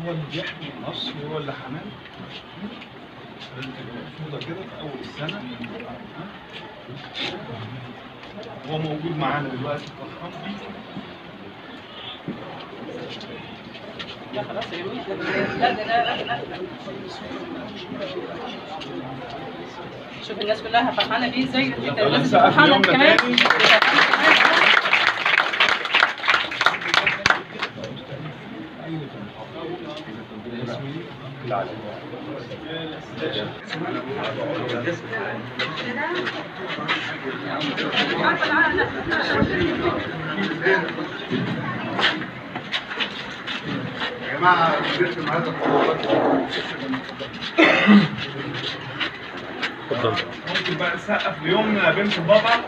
هو اللي بيحمي النص وهو اللي حماه لازم تبقى مبسوطه كده في اول السنه ها؟ هو موجود معانا دلوقتي فرحان بيه لا خلاص يا جميل لا ده لا لا لا شوف الناس كلها فرحانه بيه ازاي انت يلا لازم نسقف تبقى فرحانه ليومنا كمان تاني. يا جماعه كبرت النهارده ممكن بقى نسقف ليومنا يا بنت بابا